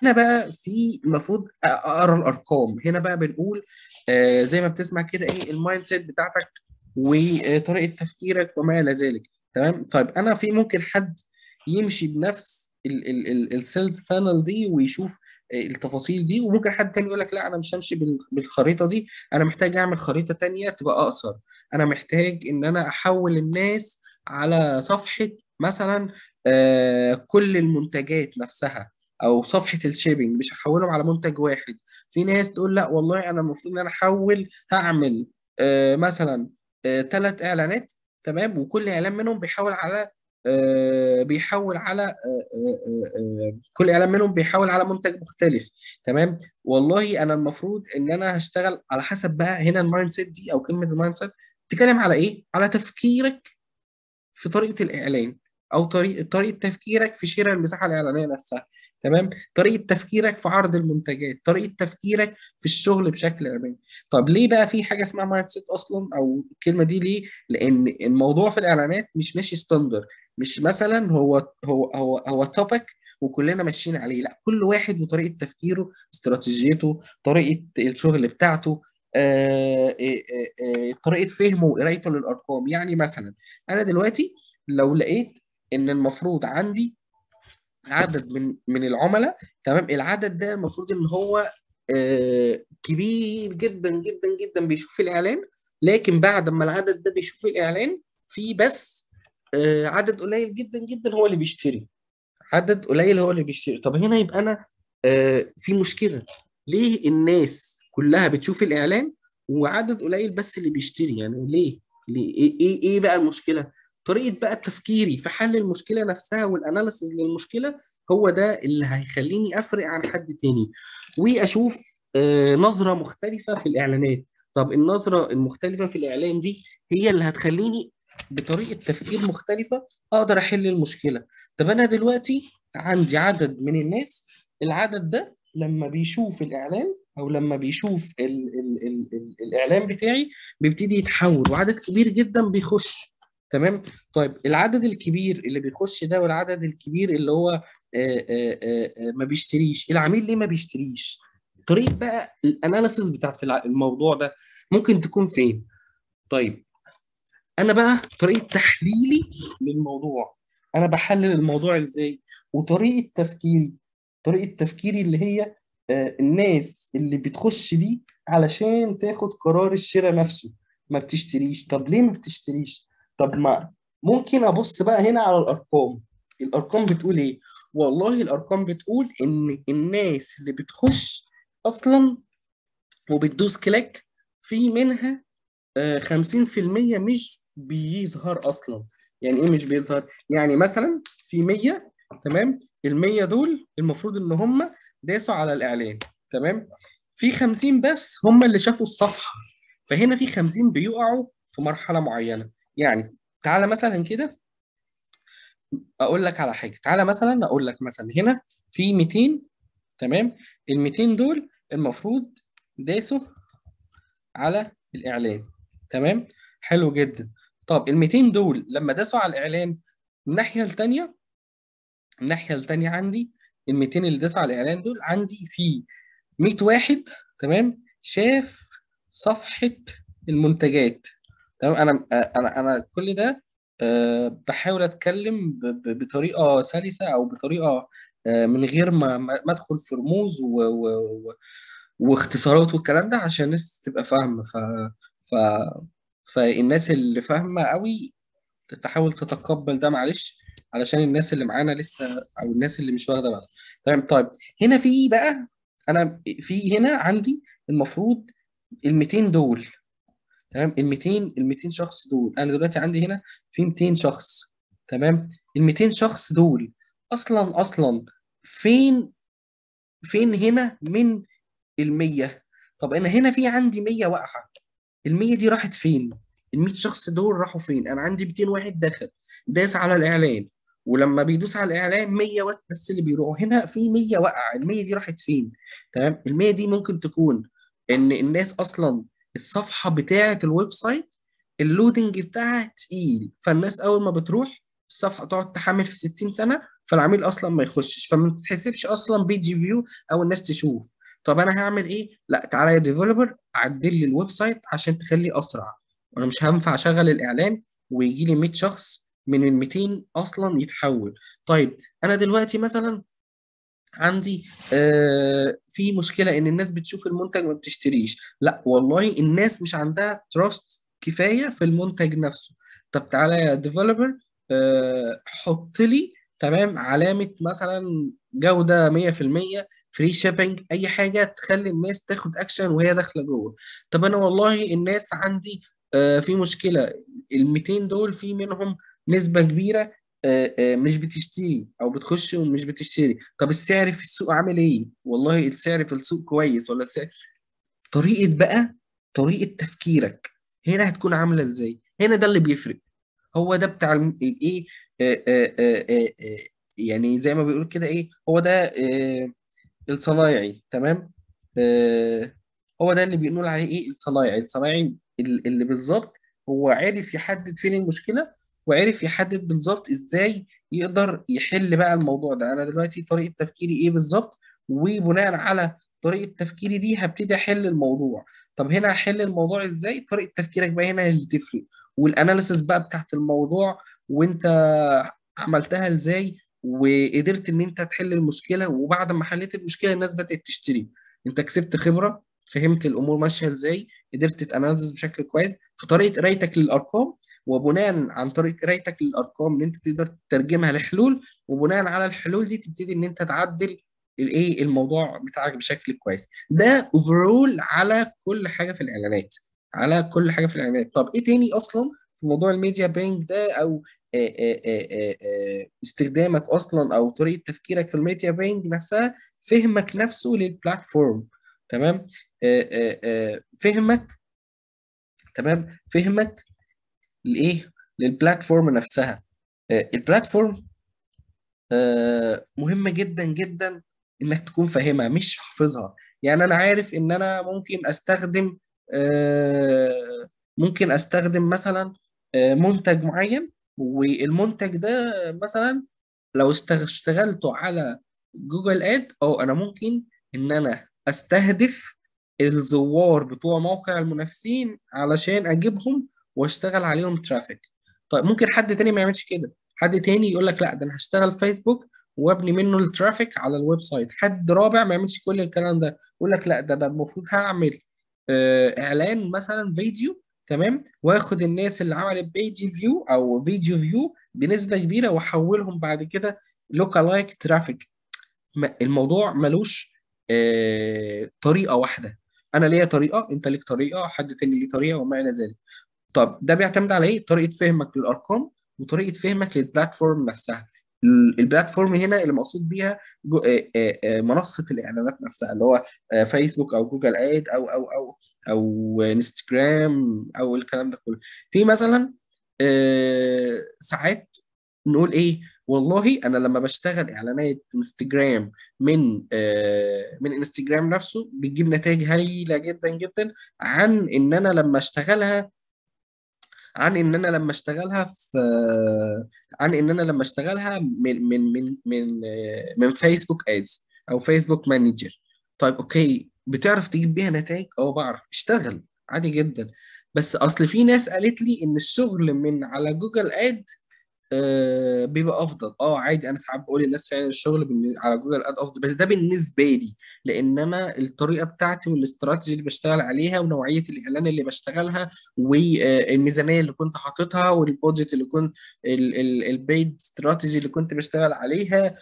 هنا بقى في المفروض اقرا الارقام هنا بقى بنقول آه زي ما بتسمع كده ايه المايند سيت بتاعتك وطريقه تفكيرك وما الى ذلك تمام طيب انا في ممكن حد يمشي بنفس السيلز فانل دي ويشوف التفاصيل دي وممكن حد تاني يقول لك لا انا مش همشي بالخريطه دي انا محتاج اعمل خريطه تانية تبقى اقصر انا محتاج ان انا احول الناس على صفحه مثلا آه كل المنتجات نفسها او صفحه الشيبنج مش هحولهم على منتج واحد في ناس تقول لا والله انا المفروض ان انا احول هعمل آه مثلا ثلاث آه اعلانات تمام وكل اعلان منهم بيحول على آه بيحول على آه آه كل اعلان منهم بيحول على منتج مختلف تمام والله انا المفروض ان انا هشتغل على حسب بقى هنا المايند سيت دي او كلمه المايند سيت تتكلم على ايه على تفكيرك في طريقه الاعلان او طريقه طريقه تفكيرك في شراء المساحه الاعلانيه نفسها تمام طريقه تفكيرك في عرض المنتجات طريقه تفكيرك في الشغل بشكل عام طب ليه بقى في حاجه اسمها مايند سيت اصلا او الكلمه دي ليه لان الموضوع في الاعلانات مش ماشي ستاندر مش مثلا هو هو هو هو توبيك وكلنا ماشيين عليه لا كل واحد وطريقه تفكيره استراتيجيته طريقه الشغل بتاعته آه آه آه طريقه فهمه وقرايته للارقام يعني مثلا انا دلوقتي لو لقيت ان المفروض عندي عدد من من العملاء تمام العدد ده المفروض ان هو آه كبير جدا جدا جدا بيشوف الاعلان لكن بعد ما العدد ده بيشوف الاعلان في بس آه عدد قليل جدا جدا هو اللي بيشتري عدد قليل هو اللي بيشتري طب هنا يبقى انا آه في مشكله ليه الناس كلها بتشوف الاعلان وعدد قليل بس اللي بيشتري يعني ليه ليه ايه ايه, إيه بقى المشكله طريقه بقى تفكيري في حل المشكله نفسها والاناليسز للمشكله هو ده اللي هيخليني افرق عن حد تاني واشوف آه نظره مختلفه في الاعلانات طب النظره المختلفه في الاعلان دي هي اللي هتخليني بطريقه تفكير مختلفه اقدر احل المشكله طب انا دلوقتي عندي عدد من الناس العدد ده لما بيشوف الاعلان او لما بيشوف ال ال ال ال الاعلان بتاعي بيبتدي يتحول وعدد كبير جدا بيخش تمام طيب العدد الكبير اللي بيخش ده والعدد الكبير اللي هو آآ آآ ما بيشتريش العميل ليه ما بيشتريش طريقه بقى الاناليسيس بتاعت الموضوع ده ممكن تكون فين طيب انا بقى طريقه تحليلي للموضوع انا بحلل الموضوع ازاي وطريقه تفكيري طريقه تفكيري اللي هي الناس اللي بتخش دي علشان تاخد قرار الشراء نفسه ما بتشتريش طب ليه ما بتشتريش طب ما ممكن ابص بقى هنا على الارقام الارقام بتقول ايه والله الارقام بتقول ان الناس اللي بتخش اصلا وبتدوس كليك في منها 50% مش بيظهر اصلا يعني ايه مش بيظهر يعني مثلا في 100 تمام ال 100 دول المفروض ان هم داسوا على الاعلان تمام في 50 بس هم اللي شافوا الصفحه فهنا في 50 بيقعوا في مرحله معينه يعني تعالى مثلا كده اقول لك على حاجه تعالى مثلا اقول لك مثلا هنا في 200 تمام ال 200 دول المفروض داسوا على الاعلان تمام حلو جدا طب ال 200 دول لما داسوا على الاعلان الناحيه الثانيه الناحيه الثانيه عندي ال 200 اللي داسوا على الاعلان دول عندي في 100 واحد تمام شاف صفحه المنتجات تمام انا انا انا كل ده أه بحاول اتكلم بطريقه سلسه او بطريقه أه من غير ما ما ادخل في رموز و و و واختصارات والكلام ده عشان الناس تبقى فاهمه ف ف فالناس اللي فاهمه قوي تحاول تتقبل ده معلش علشان الناس اللي معانا لسه او الناس اللي مش واخده بالها تمام طيب هنا في بقى انا في هنا عندي المفروض ال 200 دول تمام ال 200 ال 200 شخص دول انا دلوقتي عندي هنا في 200 شخص تمام ال 200 شخص دول اصلا اصلا فين فين هنا من ال 100 طب انا هنا في عندي 100 واقعه ال 100 دي راحت فين ال 100 شخص دول راحوا فين انا عندي 200 واحد دخل داس على الاعلان ولما بيدوس على الاعلان 100 بس اللي بيروحوا هنا في 100 وقع ال 100 دي راحت فين تمام ال 100 دي ممكن تكون ان الناس اصلا الصفحه بتاعه الويب سايت اللودنج بتاعها تقيل فالناس اول ما بتروح الصفحه تقعد تحمل في 60 سنه فالعميل اصلا ما يخشش فما تتحسبش اصلا بيج فيو او الناس تشوف طب انا هعمل ايه لا تعالى يا ديفلوبر عدل لي الويب سايت عشان تخليه اسرع وانا مش هينفع اشغل الاعلان ويجي لي 100 شخص من ال 200 اصلا يتحول طيب انا دلوقتي مثلا عندي آه في مشكله ان الناس بتشوف المنتج ما بتشتريش لا والله الناس مش عندها تراست كفايه في المنتج نفسه طب تعالى يا ديفلوبر آه حط لي تمام علامه مثلا جوده 100% فري شيبنج اي حاجه تخلي الناس تاخد اكشن وهي داخله جوه طب انا والله الناس عندي آه في مشكله ال 200 دول في منهم نسبه كبيره آه، آه، مش بتشتري او بتخش ومش بتشتري طب السعر في السوق عامل ايه والله السعر في السوق كويس ولا السعر طريقه بقى طريقه تفكيرك هنا هتكون عامله ازاي هنا ده اللي بيفرق هو ده بتاع الم- الايه آه، آه، آه، آه، آه، يعني زي ما بيقول كده ايه هو ده آه، الصنايعي تمام آه، هو ده اللي بنقول عليه ايه الصنايعي الصنايعي ال- اللي بالظبط هو عارف يحدد فين المشكله وعرف يحدد بالظبط ازاي يقدر يحل بقى الموضوع ده انا دلوقتي طريقه تفكيري ايه بالظبط وبناء على طريقه تفكيري دي هبتدي احل الموضوع طب هنا هحل الموضوع ازاي طريقه تفكيرك بقى هنا اللي تفرق والاناليسيس بقى بتاعت الموضوع وانت عملتها ازاي وقدرت ان انت تحل المشكله وبعد ما حليت المشكله الناس بدات تشتري انت كسبت خبره فهمت الامور ماشيه ازاي قدرت تاناليز بشكل كويس في طريقه قرايتك للارقام وبناء عن طريقه قرايتك للارقام ان انت تقدر تترجمها لحلول وبناء على الحلول دي تبتدي ان انت تعدل الايه الموضوع بتاعك بشكل كويس ده اوفرول على كل حاجه في الاعلانات على كل حاجه في الاعلانات طب ايه تاني اصلا في موضوع الميديا بينج ده او آه، آه، آه، آه، استخدامك اصلا او طريقه تفكيرك في الميديا بينج نفسها فهمك نفسه للبلاتفورم تمام آه، آه، آه، فهمك تمام فهمك لايه للبلاتفورم نفسها آه، البلاتفورم آه، مهمه جدا جدا انك تكون فاهمها مش حافظها يعني انا عارف ان انا ممكن استخدم آه، ممكن استخدم مثلا آه، منتج معين والمنتج ده مثلا لو استغ- اشتغلته على جوجل اد او انا ممكن ان انا استهدف الزوار بتوع موقع المنافسين علشان اجيبهم واشتغل عليهم ترافيك طيب ممكن حد تاني ما يعملش كده حد تاني يقول لك لا ده انا هشتغل فيسبوك وابني منه الترافيك على الويب سايت حد رابع ما يعملش كل الكلام ده يقول لك لا ده ده المفروض هعمل آه، اعلان مثلا فيديو تمام واخد الناس اللي عملت بيج فيو او فيديو فيو بنسبه كبيره واحولهم بعد كده لوكالايك ترافيك الموضوع ملوش آه، طريقه واحده انا ليا طريقه انت ليك طريقه حد تاني ليه طريقه وما الى ذلك طب ده بيعتمد على ايه طريقه فهمك للارقام وطريقه فهمك للبلاتفورم نفسها ال- البلاتفورم هنا اللي مقصود بيها جو- آه، آه، آه، منصه الاعلانات نفسها اللي هو آه، فيسبوك او جوجل اد او او او او انستجرام او الكلام ده كله في مثلا آه، ساعات نقول ايه والله انا لما بشتغل اعلانات انستجرام من آه، من انستجرام نفسه بتجيب نتائج هايله جدا جدا عن ان انا لما اشتغلها عن ان انا لما اشتغلها في عن ان انا لما اشتغلها من من من من من فيسبوك ادز او فيسبوك مانجر طيب اوكي بتعرف تجيب بيها نتائج اه بعرف اشتغل عادي جدا بس اصل في ناس قالت لي ان الشغل من على جوجل اد آه، بيبقى افضل اه عادي انا ساعات بقول للناس فعلا الشغل بالن- على جوجل اد افضل بس ده بالنسبه لي لان انا الطريقه بتاعتي والاستراتيجي اللي بشتغل عليها ونوعيه الاعلان اللي بشتغلها والميزانيه اللي كنت حاططها والبودجت اللي كنت البيد استراتيجي اللي كنت بشتغل عليها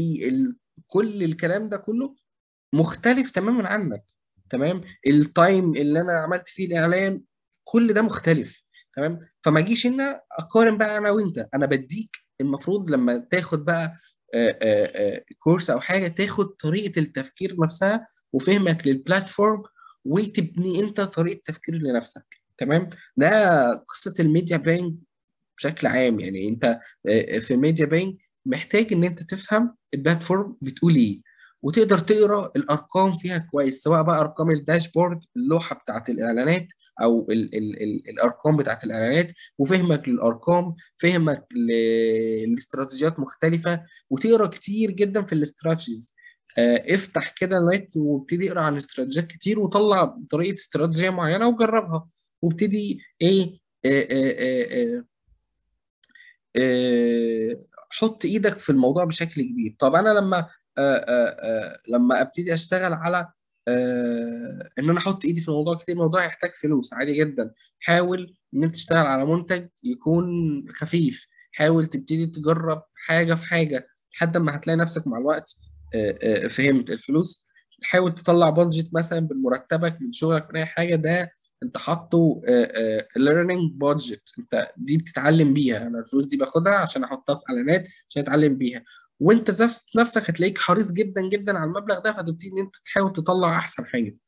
وكل الكلام ده كله مختلف تماما عنك تمام التايم اللي انا عملت فيه الاعلان كل ده مختلف تمام فما اجيش هنا اقارن بقى انا وانت انا بديك المفروض لما تاخد بقى آه، آه، آه، كورس او حاجه تاخد طريقه التفكير نفسها وفهمك للبلاتفورم وتبني انت طريقه تفكير لنفسك تمام ده قصه الميديا باينج بشكل عام يعني انت آه، في الميديا باينج محتاج ان انت تفهم البلاتفورم بتقول ايه وتقدر تقرا الارقام فيها كويس سواء بقى ارقام الداشبورد اللوحه بتاعت الاعلانات او ال ال ال الارقام بتاعت الاعلانات وفهمك للارقام فهمك لاستراتيجيات مختلفه وتقرا كتير جدا في الاستراتيجيز آه، افتح كده النت وابتدي اقرا عن استراتيجيات كتير وطلع طريقه استراتيجيه معينه وجربها وابتدي ايه آه، آه، حط ايدك في الموضوع بشكل كبير طب انا لما لما ابتدي اشتغل على ان انا احط ايدي في الموضوع كتير الموضوع يحتاج فلوس عادي جدا حاول ان انت تشتغل على منتج يكون خفيف حاول تبتدي تجرب حاجه في حاجه لحد ما هتلاقي نفسك مع الوقت فهمت الفلوس حاول تطلع بادجت مثلا بالمرتبك من شغلك من اي حاجه ده انت حاطه ليرنينج بادجت انت دي بتتعلم بيها انا الفلوس دي باخدها عشان احطها في اعلانات عشان اتعلم بيها وانت نفسك هتلاقيك حريص جدا جدا على المبلغ ده فهتبتدي ان انت تحاول تطلع احسن حاجه